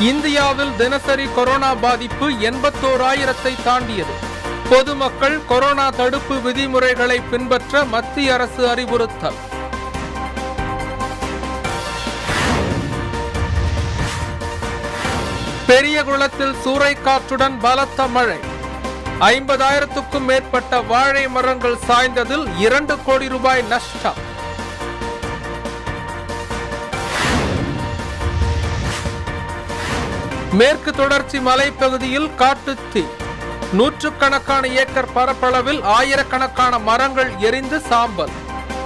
இந்தியாவில் தினசரி கொரோனா பாதிப்பு எண்பத்தோராயிரத்தை தாண்டியது பொதுமக்கள் கொரோனா தடுப்பு விதிமுறைகளை பின்பற்ற மத்திய அரசு அறிவுறுத்தல் பெரியகுளத்தில் சூறைக்காற்றுடன் பலத்த மழை ஐம்பதாயிரத்துக்கும் மேற்பட்ட வாழை மரங்கள் சாய்ந்ததில் இரண்டு கோடி ரூபாய் நஷ்டம் மேற்கு தொடர்ச்சி மலைப்பகுதியில் காட்டுத்தீ நூற்றுக்கணக்கான ஏக்கர் பரப்பளவில் ஆயிரக்கணக்கான மரங்கள் எரிந்து சாம்பல்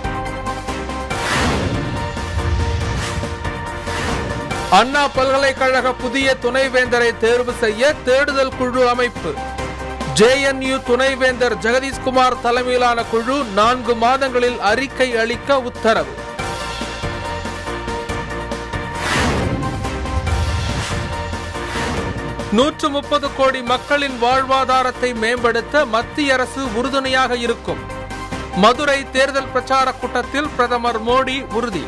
அண்ணா பல்கலைக்கழக புதிய துணைவேந்தரை தேர்வு செய்ய தேடுதல் குழு அமைப்பு ஜேஎன்யூ துணைவேந்தர் ஜெகதீஷ்குமார் தலைமையிலான குழு நான்கு மாதங்களில் அறிக்கை அளிக்க உத்தரவு நூற்று முப்பது கோடி மக்களின் வாழ்வாதாரத்தை மேம்படுத்த மத்திய அரசு உறுதுணையாக இருக்கும் மதுரை தேர்தல் பிரச்சார கூட்டத்தில் பிரதமர் மோடி உறுதி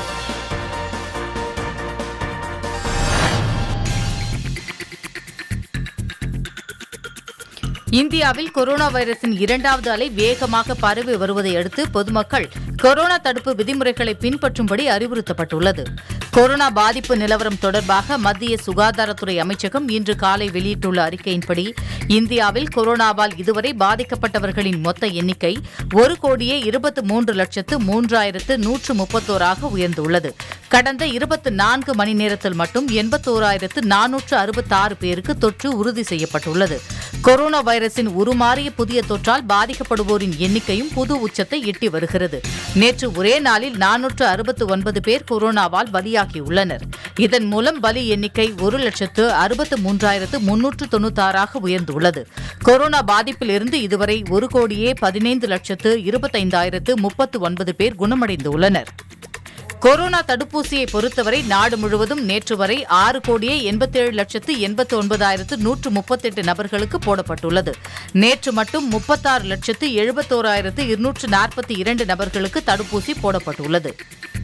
இந்தியாவில் கொரோனா வைரஸின் இரண்டாவது அலை வேகமாக பரவி வருவதை அடுத்து பொதுமக்கள் கொரோனா தடுப்பு விதிமுறைகளை பின்பற்றும்படி அறிவுறுத்தப்பட்டுள்ளது கொரோனா பாதிப்பு நிலவரம் தொடர்பாக மத்திய சுகாதாரத்துறை அமைச்சகம் இன்று காலை வெளியிட்டுள்ள அறிக்கையின்படி இந்தியாவில் கொரோனாவால் இதுவரை பாதிக்கப்பட்டவர்களின் மொத்த எண்ணிக்கை ஒரு கோடியே இருபத்து மூன்று லட்சத்து மூன்றாயிரத்து நூற்று முப்பத்தோராக உயர்ந்துள்ளது கடந்த இருபத்தி நான்கு மணி நேரத்தில் மட்டும் எண்பத்தோராயிரத்து நானூற்று அறுபத்தாறு பேருக்கு தொற்று உறுதி செய்யப்பட்டுள்ளது கொரோனா வைரஸின் உருமாறிய புதிய தொற்றால் பாதிக்கப்படுவோரின் எண்ணிக்கையும் புது உச்சத்தை எட்டி வருகிறது நேற்று ஒரே நாளில் நானூற்று அறுபத்து ஒன்பது பேர் கொரோனாவால் பலியாகியுள்ளனர் இதன் மூலம் பலி எண்ணிக்கை ஒரு லட்சத்து அறுபத்து மூன்றாயிரத்து முன்னூற்று தொண்ணூத்தாறாக உயர்ந்துள்ளது கொரோனா பாதிப்பில் இருந்து இதுவரை ஒரு கோடியே பதினைந்து லட்சத்து இருபத்தைந்தாயிரத்து முப்பத்து ஒன்பது பேர் குணமடைந்துள்ளனர் கொரோனா தடுப்பூசியை பொறுத்தவரை நாடு முழுவதும் நேற்று வரை ஆறு கோடியே எண்பத்தேழு லட்சத்து எண்பத்து ஒன்பதாயிரத்து நூற்று முப்பத்தெட்டு நபர்களுக்கு போடப்பட்டுள்ளது நேற்று மட்டும் முப்பத்தாறு லட்சத்து எழுபத்தோராயிரத்து இருநூற்று நாற்பத்தி இரண்டு நபர்களுக்கு தடுப்பூசி போடப்பட்டுள்ளது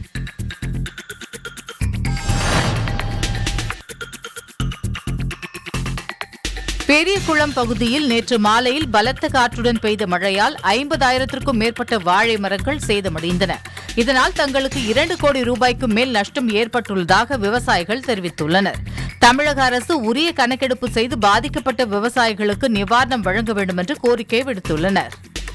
பெரியகுளம் பகுதியில் நேற்று மாலையில் பலத்த காற்றுடன் பெய்த மழையால் ஐம்பதாயிரத்திற்கும் மேற்பட்ட வாழை மரங்கள் சேதமடைந்தன இதனால் தங்களுக்கு இரண்டு கோடி ரூபாய்க்கும் மேல் நஷ்டம் ஏற்பட்டுள்ளதாக விவசாயிகள் தெரிவித்துள்ளனர் தமிழக அரசு உரிய கணக்கெடுப்பு செய்து பாதிக்கப்பட்ட விவசாயிகளுக்கு நிவாரணம் வழங்க வேண்டும் என்று கோரிக்கை விடுத்துள்ளனர்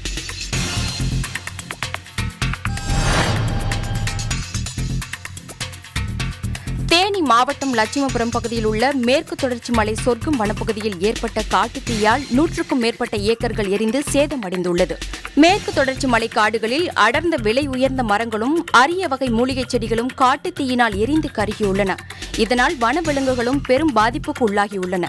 தேனி மாவட்டம் லட்சுமபுரம் பகுதியில் உள்ள மேற்கு தொடர்ச்சி மலை சொர்க்கம் வனப்பகுதியில் ஏற்பட்ட காட்டுத் தீயால் நூற்றுக்கும் மேற்பட்ட ஏக்கர்கள் எரிந்து சேதமடைந்துள்ளது மேற்கு தொடர்ச்சி மலை காடுகளில் அடர்ந்த விலை உயர்ந்த மரங்களும் அரிய வகை மூலிகைச் செடிகளும் காட்டுத் தீயினால் எரிந்து கருகியுள்ளன இதனால் வனவிலங்குகளும் பெரும் பாதிப்புக்கு உள்ளாகியுள்ளன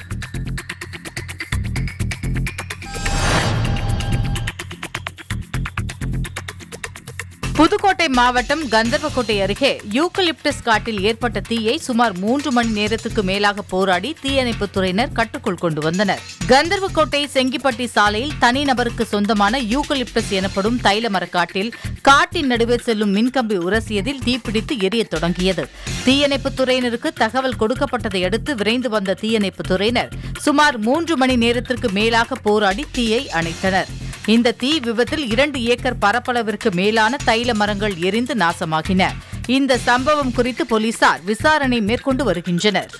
புதுக்கோட்டை மாவட்டம் கந்தர்வக்கோட்டை அருகே யூக்கலிப்டஸ் காட்டில் ஏற்பட்ட தீயை சுமார் மூன்று மணி நேரத்துக்கு மேலாக போராடி தீயணைப்புத் துறையினர் கட்டுக்குள் கொண்டு வந்தனர் கந்தர்வக்கோட்டை செங்கிப்பட்டி சாலையில் தனிநபருக்கு சொந்தமான யூக்கலிப்டஸ் எனப்படும் தைல மரக்காட்டில் காட்டின் நடுவே செல்லும் மின்கம்பி உரசியதில் தீப்பிடித்து எரியத் தொடங்கியது தீயணைப்புத் துறையினருக்கு தகவல் கொடுக்கப்பட்டதை அடுத்து விரைந்து வந்த தீயணைப்புத் துறையினர் சுமார் மூன்று மணி நேரத்திற்கு மேலாக போராடி தீயை அணைத்தனர் இந்த தீ விபத்தில் இரண்டு ஏக்கர் பரப்பளவிற்கு மேலான தைல மரங்கள் எரிந்து நாசமாகின இந்த சம்பவம் குறித்து போலீசார் விசாரணை மேற்கொண்டு வருகின்றனர்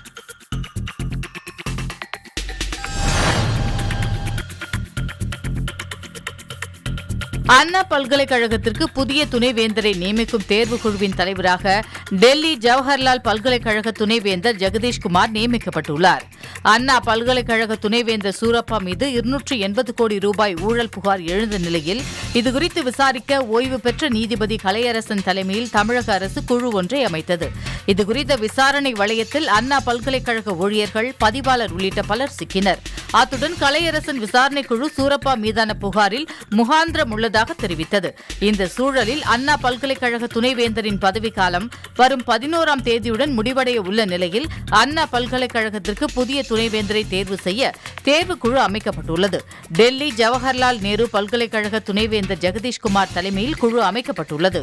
அண்ணா பல்கலைக்கழகத்திற்கு புதிய துணைவேந்தரை நியமிக்கும் தேர்வுக் குழுவின் தலைவராக டெல்லி ஜவஹர்லால் பல்கலைக்கழக துணைவேந்தர் ஜெகதீஷ்குமார் நியமிக்கப்பட்டுள்ளார் அண்ணா பல்கலைக்கழக துணைவேந்தர் சூரப்பா மீது இருநூற்று எண்பது கோடி ரூபாய் ஊழல் புகார் எழுந்த நிலையில் இதுகுறித்து விசாரிக்க ஓய்வு பெற்ற நீதிபதி கலையரசன் தலைமையில் தமிழக அரசு குழு ஒன்றை அமைத்தது இதுகுறித்த விசாரணை வளையத்தில் அண்ணா பல்கலைக்கழக ஊழியர்கள் பதிவாளர் உள்ளிட்ட பலர் சிக்கினர் அத்துடன் கலையரசன் விசாரணை குழு சூரப்பா மீதான புகாரில் முகாந்திரம் உள்ளதாக தெரிவித்தது இந்த சூழலில் அண்ணா பல்கலைக்கழக துணைவேந்தரின் பதவிக்காலம் வரும் பதினோராம் தேதியுடன் முடிவடைய உள்ள நிலையில் அண்ணா பல்கலைக்கழகத்திற்கு புதிய துணைவேந்தரை தேர்வு செய்ய தேர்வுக்குழு அமைக்கப்பட்டுள்ளது டெல்லி ஜவஹர்லால் நேரு பல்கலைக்கழக துணைவேந்தர் ஜெகதீஷ்குமார் தலைமையில் குழு அமைக்கப்பட்டுள்ளது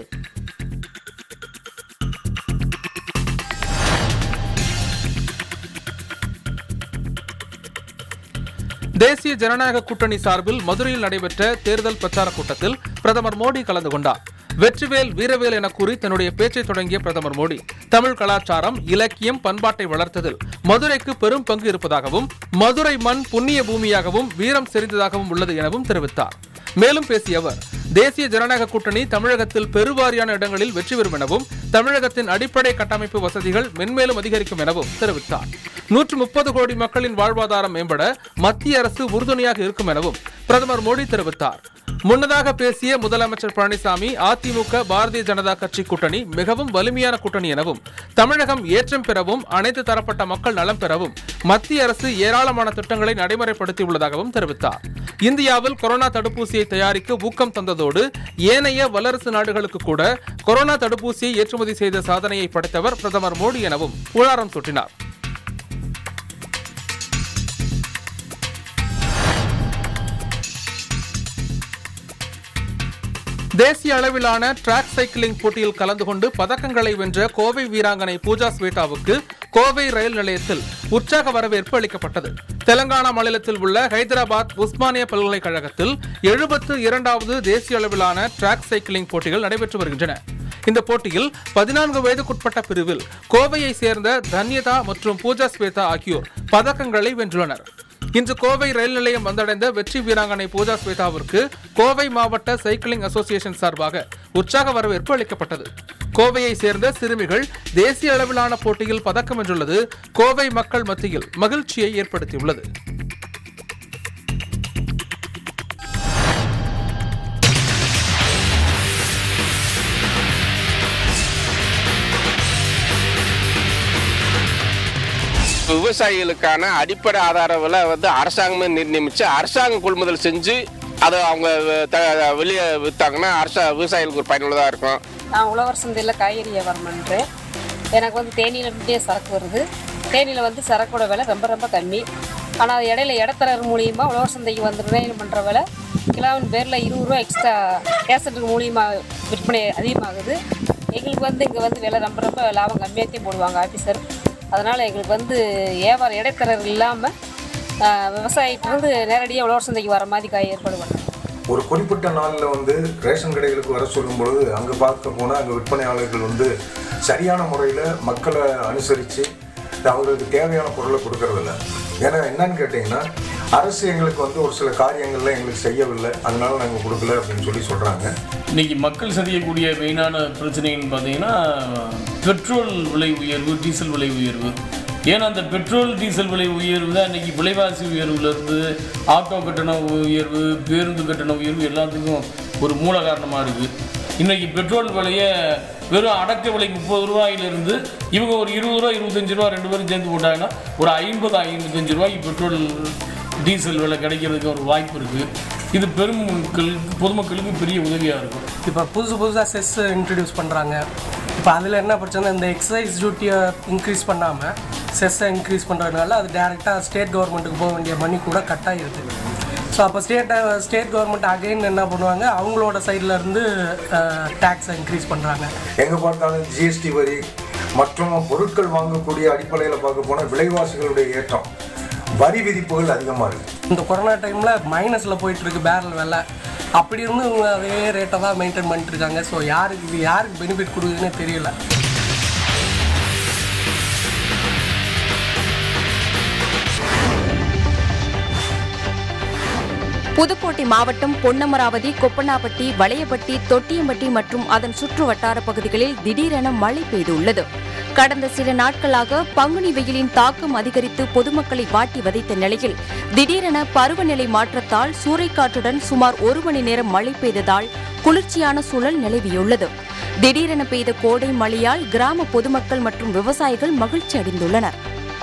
தேசிய ஜனநாயக கூட்டணி சார்பில் மதுரையில் நடைபெற்ற தேர்தல் பிரச்சார கூட்டத்தில் பிரதமர் மோடி கலந்து கொண்டார் வெற்றிவேல் வீரவேல் என கூறி தன்னுடைய பேச்சை தொடங்கிய பிரதமர் மோடி தமிழ் கலாச்சாரம் இலக்கியம் பண்பாட்டை வளர்த்ததில் மதுரைக்கு பெரும் பங்கு இருப்பதாகவும் மதுரை மண் புண்ணிய பூமியாகவும் வீரம் செறிந்ததாகவும் உள்ளது எனவும் தெரிவித்தார் மேலும் பேசிய அவர் தேசிய ஜனநாயக கூட்டணி தமிழகத்தில் பெருவாரியான இடங்களில் வெற்றி பெறும் எனவும் தமிழகத்தின் அடிப்படை கட்டமைப்பு வசதிகள் மென்மேலும் அதிகரிக்கும் எனவும் தெரிவித்தார் நூற்று முப்பது கோடி மக்களின் வாழ்வாதாரம் மேம்பட மத்திய அரசு உறுதுணையாக இருக்கும் எனவும் பிரதமர் மோடி தெரிவித்தார் முன்னதாக பேசிய முதலமைச்சர் பழனிசாமி அதிமுக பாரதிய ஜனதா கட்சி கூட்டணி மிகவும் வலிமையான கூட்டணி எனவும் தமிழகம் ஏற்றம் பெறவும் அனைத்து தரப்பட்ட மக்கள் நலம் பெறவும் மத்திய அரசு ஏராளமான திட்டங்களை நடைமுறைப்படுத்தியுள்ளதாகவும் தெரிவித்தார் இந்தியாவில் கொரோனா தடுப்பூசியை தயாரிக்க ஊக்கம் தந்ததோடு ஏனைய வல்லரசு நாடுகளுக்கு கூட கொரோனா தடுப்பூசியை ஏற்றுமதி செய்த சாதனையை படைத்தவர் பிரதமர் மோடி எனவும் புகழாரம் சூட்டினார் தேசிய அளவிலான டிராக் சைக்கிளிங் போட்டியில் கலந்து கொண்டு பதக்கங்களை வென்ற கோவை வீராங்கனை பூஜா ஸ்வேதாவுக்கு கோவை ரயில் நிலையத்தில் உற்சாக வரவேற்பு அளிக்கப்பட்டது தெலங்கானா மாநிலத்தில் உள்ள ஹைதராபாத் உஸ்மானியா பல்கலைக்கழகத்தில் எழுபத்து இரண்டாவது தேசிய அளவிலான டிராக் சைக்கிளிங் போட்டிகள் நடைபெற்று வருகின்றன இந்த போட்டியில் பதினான்கு வயதுக்குட்பட்ட பிரிவில் கோவையை சேர்ந்த தன்யதா மற்றும் பூஜா ஸ்வேதா ஆகியோர் பதக்கங்களை வென்றுள்ளனர் இன்று கோவை ரயில் நிலையம் வந்தடைந்த வெற்றி வீராங்கனை பூஜா ஸ்வேதாவிற்கு கோவை மாவட்ட சைக்கிளிங் அசோசியேஷன் சார்பாக உற்சாக வரவேற்பு அளிக்கப்பட்டது கோவையை சேர்ந்த சிறுமிகள் தேசிய அளவிலான போட்டியில் பதக்கம் வென்றுள்ளது கோவை மக்கள் மத்தியில் மகிழ்ச்சியை ஏற்படுத்தியுள்ளது விவசாயிகளுக்கான அடிப்படை ஆதார விலை வந்து அரசாங்கமே நிர்ணயிச்சு அரசாங்கம் கொள்முதல் செஞ்சு அதை அவங்க த- வெளியே விற்றாங்கன்னா அரசா விவசாயிகளுக்கு ஒரு பயனுள்ளதாக இருக்கும் நான் உழவர் சந்தையில் காய்கறி வியாபாரம் பண்ணுறேன் எனக்கு வந்து தேனியிலிருந்தே சரக்கு வருது தேனியில் வந்து சரக்கோட விலை ரொம்ப ரொம்ப கம்மி ஆனால் அது இடையில இடத்தரர் மூலியமாக உழவர் சந்தைக்கு வந்து நிர்ணயம் பண்ணுற விலை கிலோவின் பேரில் இருபது ரூபா எக்ஸ்ட்ரா கேசட்டுக்கு மூலியமாக விற்பனை அதிகமாகுது எங்களுக்கு வந்து இங்கே வந்து விலை ரொம்ப ரொம்ப லாபம் கம்மியாகத்தையும் போடுவாங்க ஆஃபீஸர் அதனால் எங்களுக்கு வந்து வியாபாரம் இடைத்தரர் இல்லாமல் விவசாயிட்டிருந்து நேரடியாக உழவர் சந்தைக்கு வர மாதிரி காய் ஏற்பாடு பண்ணுறோம் ஒரு குறிப்பிட்ட நாளில் வந்து ரேஷன் கடைகளுக்கு வர சொல்லும் பொழுது அங்கே பார்க்க போனால் அங்கே விற்பனையாளர்கள் வந்து சரியான முறையில் மக்களை அனுசரித்து அவங்களுக்கு தேவையான பொருளை கொடுக்கறதில்ல ஏன்னா என்னன்னு கேட்டிங்கன்னா அரசு எங்களுக்கு வந்து ஒரு சில காரியங்கள்ல எங்களுக்கு செய்யவில்லை அதனால நாங்கள் கொடுக்கல அப்படின்னு சொல்லி சொல்கிறாங்க இன்னைக்கு மக்கள் சந்திக்கக்கூடிய மெயினான பிரச்சனைன்னு பார்த்தீங்கன்னா பெட்ரோல் விலை உயர்வு டீசல் விலை உயர்வு ஏன்னா அந்த பெட்ரோல் டீசல் விலை உயர்வு தான் இன்னைக்கு விலைவாசி உயர்வுலேருந்து ஆட்டோ கட்டண உயர்வு பேருந்து கட்டண உயர்வு எல்லாத்துக்கும் ஒரு மூல காரணமாக இருக்குது இன்னைக்கு பெட்ரோல் விலையை வெறும் அடக்க விலை முப்பது ரூபாயிலிருந்து இவங்க ஒரு இருபது ரூபா இருபத்தஞ்சு ரூபா ரெண்டு பேரும் சேர்ந்து போட்டாங்கன்னா ஒரு ஐம்பது ஐம்பத்தஞ்சு ரூபாய்க்கு பெட்ரோல் டீசல் விலை கிடைக்கிறதுக்கு ஒரு வாய்ப்பு இருக்குது இது பெரும் மக்களுக்கு பொதுமக்களுக்கு பெரிய உதவியாக இருக்கும் இப்போ புதுசு புதுசாக செஸ் இன்ட்ரடியூஸ் பண்ணுறாங்க இப்போ அதில் என்ன பிரச்சனை இந்த எக்ஸைஸ் டியூட்டியை இன்க்ரீஸ் பண்ணாமல் செஸ்ஸை இன்க்ரீஸ் பண்ணுறதுனால அது டேரெக்டாக ஸ்டேட் கவர்மெண்ட்டுக்கு போக வேண்டிய மணி கூட கட் ஆகிருது ஸோ அப்போ ஸ்டேட் ஸ்டேட் கவர்மெண்ட் அகைன் என்ன பண்ணுவாங்க அவங்களோட சைடில் இருந்து டேக்ஸை இன்க்ரீஸ் பண்ணுறாங்க எங்கே பார்த்தாலும் ஜிஎஸ்டி வரி மற்றும் பொருட்கள் வாங்கக்கூடிய அடிப்படையில் பார்க்க போனால் விலைவாசிகளுடைய ஏற்றம் வரி விதிப்புகள் அதிகமாக இருக்குது இந்த கொரோனா டைமில் மைனஸில் போயிட்டுருக்கு பேரல் விலை அப்படி இருந்து இவங்க அதே ரேட்டை தான் மெயின்டைன் பண்ணிட்டு இருக்காங்க ஸோ யாருக்கு இது யாருக்கு பெனிஃபிட் கொடுக்குதுன்னே தெரியல புதுக்கோட்டை மாவட்டம் பொன்னமராவதி கொப்பனாப்பட்டி வளையப்பட்டி தொட்டியம்பட்டி மற்றும் அதன் சுற்று வட்டார பகுதிகளில் திடீரென மழை பெய்துள்ளது கடந்த சில நாட்களாக பங்குனி வெயிலின் தாக்கம் அதிகரித்து பொதுமக்களை வாட்டி வதைத்த நிலையில் திடீரென பருவநிலை மாற்றத்தால் சூறைக்காற்றுடன் சுமார் ஒரு மணி நேரம் மழை பெய்ததால் குளிர்ச்சியான சூழல் நிலவியுள்ளது திடீரென பெய்த கோடை மழையால் கிராம பொதுமக்கள் மற்றும் விவசாயிகள் மகிழ்ச்சி அடைந்துள்ளனர்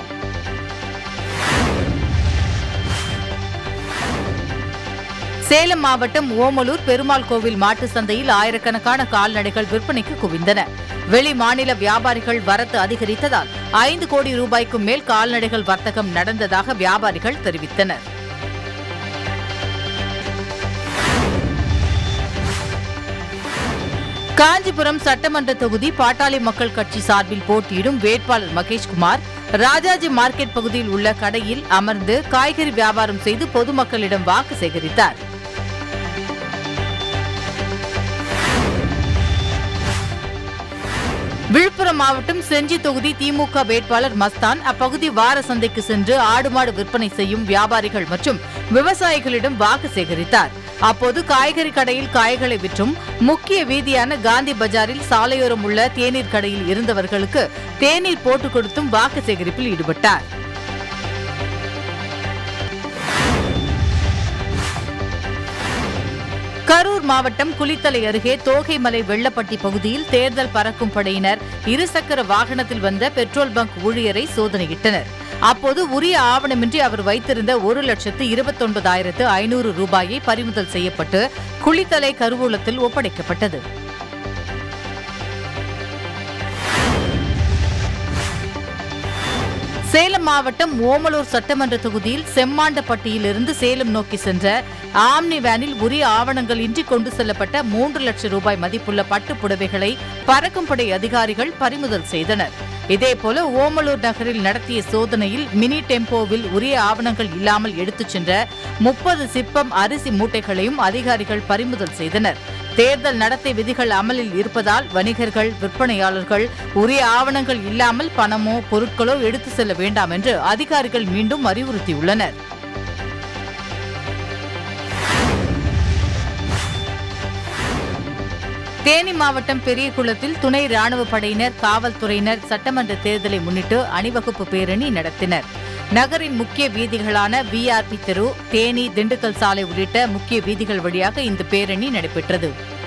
சேலம் மாவட்டம் ஓமலூர் பெருமாள் கோவில் மாட்டு சந்தையில் ஆயிரக்கணக்கான கால்நடைகள் விற்பனைக்கு குவிந்தன வெளி மாநில வியாபாரிகள் வரத்து அதிகரித்ததால் ஐந்து கோடி ரூபாய்க்கும் மேல் கால்நடைகள் வர்த்தகம் நடந்ததாக வியாபாரிகள் தெரிவித்தனர் காஞ்சிபுரம் சட்டமன்ற தொகுதி பாட்டாளி மக்கள் கட்சி சார்பில் போட்டியிடும் வேட்பாளர் மகேஷ்குமார் ராஜாஜி மார்க்கெட் பகுதியில் உள்ள கடையில் அமர்ந்து காய்கறி வியாபாரம் செய்து பொதுமக்களிடம் வாக்கு சேகரித்தார் விழுப்புரம் மாவட்டம் செஞ்சி தொகுதி திமுக வேட்பாளர் மஸ்தான் அப்பகுதி வார சந்தைக்கு சென்று ஆடு மாடு விற்பனை செய்யும் வியாபாரிகள் மற்றும் விவசாயிகளிடம் வாக்கு சேகரித்தார் அப்போது காய்கறி கடையில் காய்களை விற்றும் முக்கிய வீதியான காந்தி பஜாரில் சாலையோரம் உள்ள தேநீர் கடையில் இருந்தவர்களுக்கு தேநீர் போட்டுக் கொடுத்தும் வாக்கு சேகரிப்பில் ஈடுபட்டார் கரூர் மாவட்டம் குளித்தலை அருகே தோகைமலை வெள்ளப்பட்டி பகுதியில் தேர்தல் பறக்கும் படையினர் இருசக்கர வாகனத்தில் வந்த பெட்ரோல் பங்க் ஊழியரை சோதனையிட்டனர் அப்போது உரிய ஆவணமின்றி அவர் வைத்திருந்த ஒரு லட்சத்து இருபத்தொன்பதாயிரத்து ஐநூறு ரூபாயை பறிமுதல் செய்யப்பட்டு குளித்தலை கருவூலத்தில் ஒப்படைக்கப்பட்டது சேலம் மாவட்டம் ஓமலூர் சட்டமன்ற தொகுதியில் செம்மாண்டப்பட்டியிலிருந்து சேலம் நோக்கி சென்ற ஆம்னி வேனில் உரிய ஆவணங்கள் இன்றி கொண்டு செல்லப்பட்ட மூன்று லட்சம் ரூபாய் மதிப்புள்ள பட்டுப் புடவைகளை பறக்கும் படை அதிகாரிகள் பறிமுதல் செய்தனர் இதேபோல ஓமலூர் நகரில் நடத்திய சோதனையில் மினி டெம்போவில் உரிய ஆவணங்கள் இல்லாமல் எடுத்துச் சென்ற முப்பது சிப்பம் அரிசி மூட்டைகளையும் அதிகாரிகள் பறிமுதல் செய்தனர் தேர்தல் நடத்தை விதிகள் அமலில் இருப்பதால் வணிகர்கள் விற்பனையாளர்கள் உரிய ஆவணங்கள் இல்லாமல் பணமோ பொருட்களோ எடுத்து செல்ல வேண்டாம் என்று அதிகாரிகள் மீண்டும் அறிவுறுத்தியுள்ளனர் தேனி மாவட்டம் பெரியகுளத்தில் துணை ராணுவ படையினர் காவல்துறையினர் சட்டமன்ற தேர்தலை முன்னிட்டு அணிவகுப்பு பேரணி நடத்தினர் நகரின் முக்கிய வீதிகளான விஆர்பி தெரு தேனி திண்டுக்கல் சாலை உள்ளிட்ட முக்கிய வீதிகள் வழியாக இந்த பேரணி நடைபெற்றது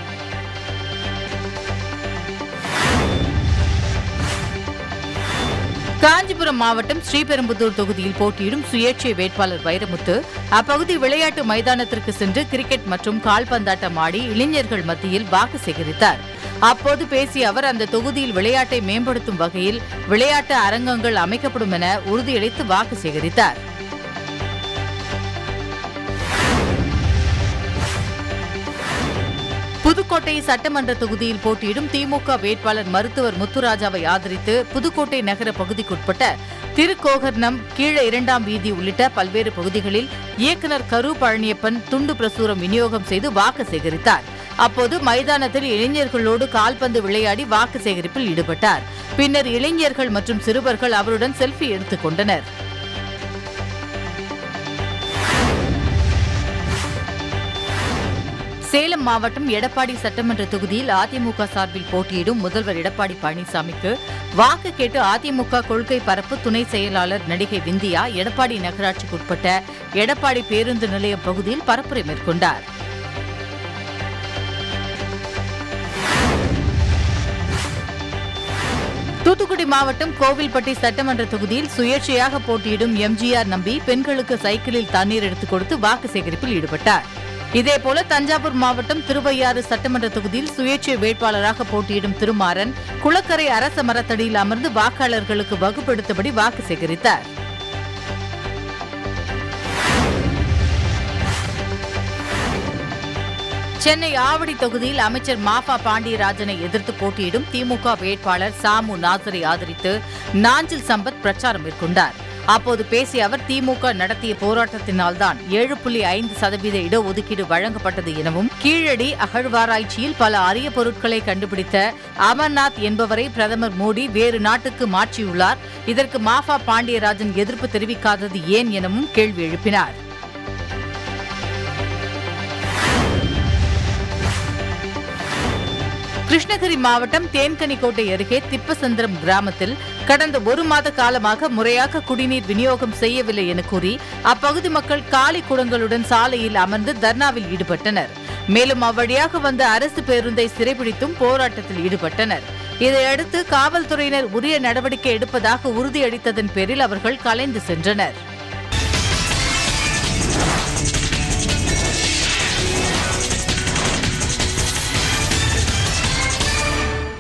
காஞ்சிபுரம் மாவட்டம் ஸ்ரீபெரும்புதூர் தொகுதியில் போட்டியிடும் சுயேட்சை வேட்பாளர் வைரமுத்து அப்பகுதி விளையாட்டு மைதானத்திற்கு சென்று கிரிக்கெட் மற்றும் கால்பந்தாட்டம் ஆடி இளைஞர்கள் மத்தியில் வாக்கு சேகரித்தார் அப்போது பேசிய அவர் அந்த தொகுதியில் விளையாட்டை மேம்படுத்தும் வகையில் விளையாட்டு அரங்கங்கள் அமைக்கப்படும் என உறுதியளித்து வாக்கு சேகரித்தார் புதுக்கோட்டை சட்டமன்ற தொகுதியில் போட்டியிடும் திமுக வேட்பாளர் மருத்துவர் முத்துராஜாவை ஆதரித்து புதுக்கோட்டை நகர பகுதிக்குட்பட்ட திருக்கோகர்ணம் கீழ இரண்டாம் வீதி உள்ளிட்ட பல்வேறு பகுதிகளில் இயக்குநர் கரு பழனியப்பன் துண்டு பிரசுரம் விநியோகம் செய்து வாக்கு சேகரித்தார் அப்போது மைதானத்தில் இளைஞர்களோடு கால்பந்து விளையாடி வாக்கு சேகரிப்பில் ஈடுபட்டார் பின்னர் இளைஞர்கள் மற்றும் சிறுவர்கள் அவருடன் செல்ஃபி எடுத்துக் கொண்டனர் சேலம் மாவட்டம் எடப்பாடி சட்டமன்ற தொகுதியில் அதிமுக சார்பில் போட்டியிடும் முதல்வர் எடப்பாடி பழனிசாமிக்கு வாக்கு கேட்டு அதிமுக கொள்கை பரப்பு துணை செயலாளர் நடிகை விந்தியா எடப்பாடி நகராட்சிக்குட்பட்ட எடப்பாடி பேருந்து நிலையம் பகுதியில் பரப்புரை மேற்கொண்டார் தூத்துக்குடி மாவட்டம் கோவில்பட்டி சட்டமன்ற தொகுதியில் சுயேட்சையாக போட்டியிடும் எம்ஜிஆர் நம்பி பெண்களுக்கு சைக்கிளில் தண்ணீர் எடுத்துக் கொடுத்து வாக்கு சேகரிப்பில் ஈடுபட்டார் இதேபோல தஞ்சாவூர் மாவட்டம் திருவையாறு சட்டமன்ற தொகுதியில் சுயேட்சை வேட்பாளராக போட்டியிடும் திருமாறன் குளக்கரை அரச மரத்தடியில் அமர்ந்து வாக்காளர்களுக்கு வகுப்படுத்தபடி வாக்கு சேகரித்தார் சென்னை ஆவடி தொகுதியில் அமைச்சர் மாஃபா பாண்டியராஜனை எதிர்த்து போட்டியிடும் திமுக வேட்பாளர் சாமு நாசரை ஆதரித்து நாஞ்சில் சம்பத் பிரச்சாரம் மேற்கொண்டார் அப்போது பேசிய அவர் திமுக நடத்திய போராட்டத்தினால்தான் ஏழு புள்ளி ஐந்து சதவீத இடஒதுக்கீடு வழங்கப்பட்டது எனவும் கீழடி அகழ்வாராய்ச்சியில் பல அரிய பொருட்களை கண்டுபிடித்த அமர்நாத் என்பவரை பிரதமர் மோடி வேறு நாட்டுக்கு மாற்றியுள்ளார் இதற்கு மாஃபா பாண்டியராஜன் எதிர்ப்பு தெரிவிக்காதது ஏன் எனவும் கேள்வி எழுப்பினார் கிருஷ்ணகிரி மாவட்டம் தேன்கனிக்கோட்டை அருகே திப்பசந்திரம் கிராமத்தில் கடந்த ஒரு மாத காலமாக முறையாக குடிநீர் விநியோகம் செய்யவில்லை என கூறி அப்பகுதி மக்கள் காலி குடங்களுடன் சாலையில் அமர்ந்து தர்ணாவில் ஈடுபட்டனர் மேலும் அவ்வழியாக வந்த அரசு பேருந்தை சிறைபிடித்தும் போராட்டத்தில் ஈடுபட்டனர் இதையடுத்து காவல்துறையினர் உரிய நடவடிக்கை எடுப்பதாக உறுதியளித்ததன் பேரில் அவர்கள் கலைந்து சென்றனர்